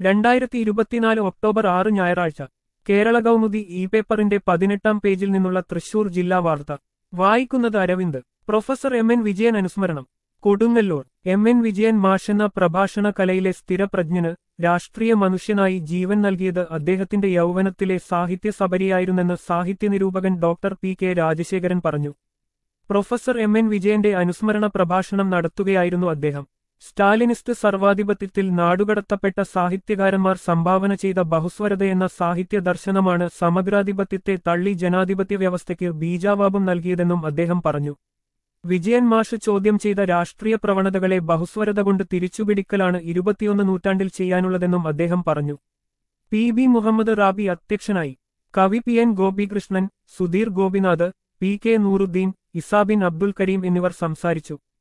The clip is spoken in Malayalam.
രണ്ടായിരത്തി ഇരുപത്തിനാല് ഒക്ടോബർ ആറ് ഞായറാഴ്ച കേരള കൗമുദി ഇ പേപ്പറിന്റെ പതിനെട്ടാം പേജിൽ നിന്നുള്ള തൃശൂർ ജില്ലാ വാർത്ത വായിക്കുന്നത് Aravind professor M N Vijayan അനുസ്മരണം കൊടുങ്ങല്ലൂർ എം എൻ വിജയൻ മാഷെന്ന പ്രഭാഷണ കലയിലെ സ്ഥിരപ്രജ്ഞന് രാഷ്ട്രീയ മനുഷ്യനായി ജീവൻ നൽകിയത് അദ്ദേഹത്തിന്റെ യൗവനത്തിലെ സാഹിത്യ സബരിയായിരുന്നെന്ന് സാഹിത്യ നിരൂപകൻ ഡോക്ടർ പി കെ രാജശേഖരൻ പറഞ്ഞു പ്രൊഫസർ എം എൻ വിജയന്റെ അനുസ്മരണ പ്രഭാഷണം നടത്തുകയായിരുന്നു അദ്ദേഹം സ്റ്റാലിനിസ്റ്റ് സർവാധിപത്യത്തിൽ നാടുകടത്തപ്പെട്ട സാഹിത്യകാരന്മാർ സംഭാവന ചെയ്ത ബഹുസ്വരതയെന്ന സാഹിത്യ ദർശനമാണ് സമഗ്രാധിപത്യത്തെ തള്ളി ജനാധിപത്യ വ്യവസ്ഥയ്ക്ക് ബീജാവാപം നൽകിയതെന്നും അദ്ദേഹം പറഞ്ഞു വിജയൻ മാഷ് ചോദ്യം ചെയ്ത രാഷ്ട്രീയ പ്രവണതകളെ ബഹുസ്വരത കൊണ്ട് തിരിച്ചുപിടിക്കലാണ് ഇരുപത്തിയൊന്ന് നൂറ്റാണ്ടിൽ ചെയ്യാനുള്ളതെന്നും അദ്ദേഹം പറഞ്ഞു പി ബി മുഹമ്മദ് റാബി അധ്യക്ഷനായി കവി P N Gopikrishnan Sudheer Gopinath P K Nooruddin Isabin Abdul Kareem എന്നിവർ സംസാരിച്ചു